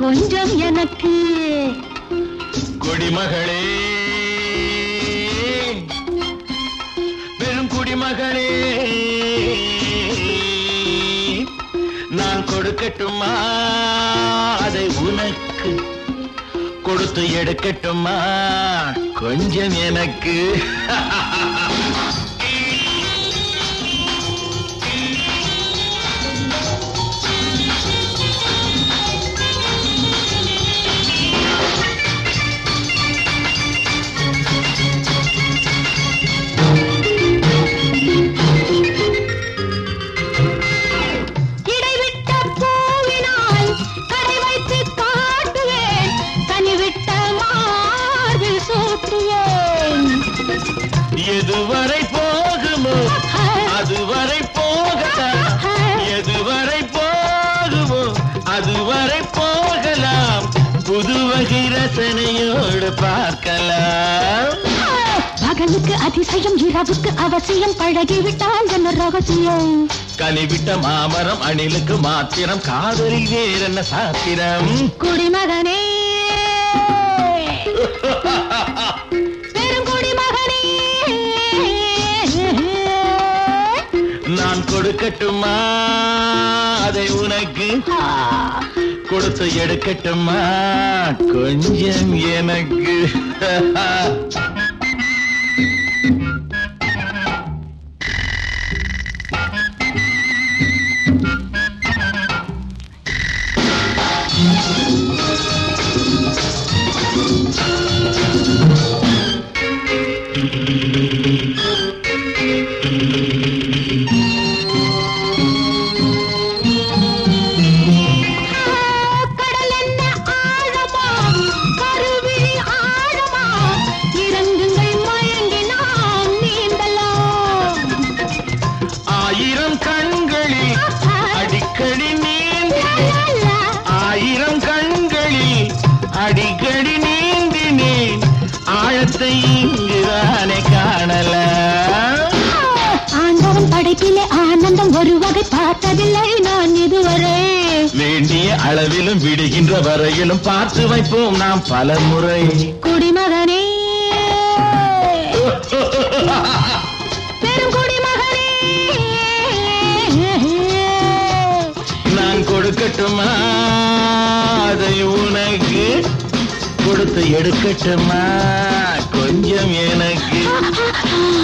கொஞ்சம் எனக்கு குடிமகளே பெரும் குடிமகளே நான் கொடுக்கட்டுமா அதை உனக்கு கொடுத்து எடுக்கட்டுமா கொஞ்சம் எனக்கு இடைவிட்ட பூவினால் கடை வைத்து காட்டுவேன் கனிவிட்ட மார்பில் சூட்டுவேன் எதுவரை போகுமோ அதுவரை போகலாம் எதுவரை போகுமோ அதுவரை போகலாம் புது வகை ரசனையோடு பார்க்கலாம் பகலுக்கு அதிசயம் இரவுக்கு அவசியம் பழகிவிட்டால் என்ன ரகசியம் கனிவிட்ட மாமரம் அணிலுக்கு மாத்திரம் காதலில் வேறென்ன சாத்திரம் குடிமகனே பெரும் குடிமகனே நான் கொடுக்கட்டுமா அதை உனக்கு கொடுத்து எடுக்கட்டுமா கொஞ்சம் எனக்கு கடல் என்ன ஆழமா கருவிழி ஆழமா இறங்குங்கள் மயங்கி நாம் நீந்தலாம் ஆயிரம் கண்களில் அடிக்கடி நீந்தினேன் ஆயிரம் கண்களில் அடிக்கடி நீந்தினேன் ஆழத்தை இங்குதானே காணலாம் ஆண்டவன் படைப்பிலே ஆனந்தம் ஒரு வகை பார்த்ததில்லை நான் இதுவரை வேண்டிய அளவிலும் விடுகின்ற வரையிலும் பார்த்து வைப்போம் நாம் பல முறை குடிமகனே பெரும் குடிமகனே நான் கொடுக்கட்டுமா அதை உனக்கு கொடுத்து எடுக்கட்டுமா கொஞ்சம் எனக்கு